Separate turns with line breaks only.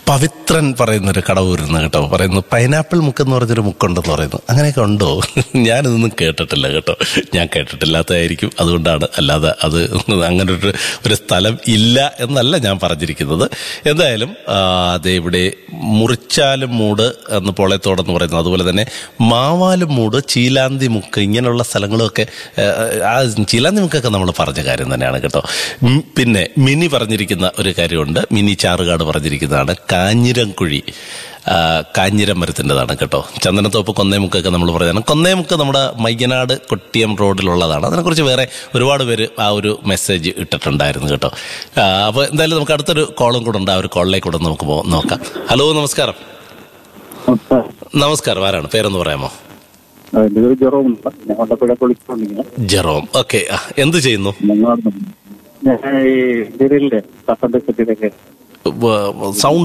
പവിത്രൻ പറയുന്നൊരു കടവൂരുന്ന് കേട്ടോ പറയുന്നു പൈനാപ്പിൾ മുക്ക് എന്ന് പറഞ്ഞൊരു മുക്കുണ്ടെന്ന് പറയുന്നു അങ്ങനെയൊക്കെ ഉണ്ടോ ഞാനിതൊന്നും കേട്ടിട്ടില്ല കേട്ടോ ഞാൻ കേട്ടിട്ടില്ലാത്തതായിരിക്കും അതുകൊണ്ടാണ് അല്ലാതെ അത് അങ്ങനെ ഒരു ഒരു സ്ഥലം ഇല്ല എന്നല്ല ഞാൻ പറഞ്ഞിരിക്കുന്നത് എന്തായാലും ആ, ദേ ഇവിടെ മുറിച്ചാലും മൂട് എന്ന് പോളയത്തോടെന്ന് പറയുന്നു അതുപോലെ തന്നെ മാവാലും മൂട് ചീലാന്തി മുക്ക് ഇങ്ങനെയുള്ള സ്ഥലങ്ങളൊക്കെ ആ, ആ ചീലാന്തി മുക്കൊക്കെ നമ്മൾ പറഞ്ഞ കാര്യം തന്നെയാണ് കേട്ടോ ഉം, പിന്നെ മിനി പറഞ്ഞിരിക്കുന്ന ഒരു കാര്യമുണ്ട് മിനി ചാറുകാട് പറഞ്ഞിരിക്കുന്നതാണ് കാഞ്ഞിരംകുഴി ആ, കാഞ്ഞിരം മരത്തിൻ്റെതാണ് കേട്ടോ ചന്ദനത്തോപ്പ് കൊന്നേമുക്കൊക്കെ നമ്മൾ പറഞ്ഞതാണ് കൊന്നേമുക്ക് നമ്മുടെ മയ്യനാട് കൊട്ടിയം റോഡിലുള്ളതാണ് അതിനെക്കുറിച്ച് വേറെ ഒരുപാട് പേര് ആ ഒരു മെസ്സേജ് ഇട്ടിട്ടുണ്ടായിരുന്നു കേട്ടോ അപ്പോൾ എന്തായാലും നമുക്ക് അടുത്തൊരു കോളും കൂടെ ഉണ്ട് ആ ഒരു കോളിലേക്ക് കൂടെ നമുക്ക് പോ- നോക്കാം ഹലോ നമസ്കാരം നമസ്കാരം ആരാണ് പേരൊന്ന് പറയാമോ
എന്റെ പേര് ജെറോമുണ്ട് ഞാൻ കൊണ്ടപ്പുഴ വിളിച്ചുകൊണ്ടിരിക്കുന്നത്
ജെറോം ഓക്കെ എന്ത് ചെയ്യുന്നു
ഞങ്ങൾ ഞാൻ ഈ ഇന്ത്യയിലെ കസന്റെ സെറ്റിലൊക്കെ
സൗണ്ട്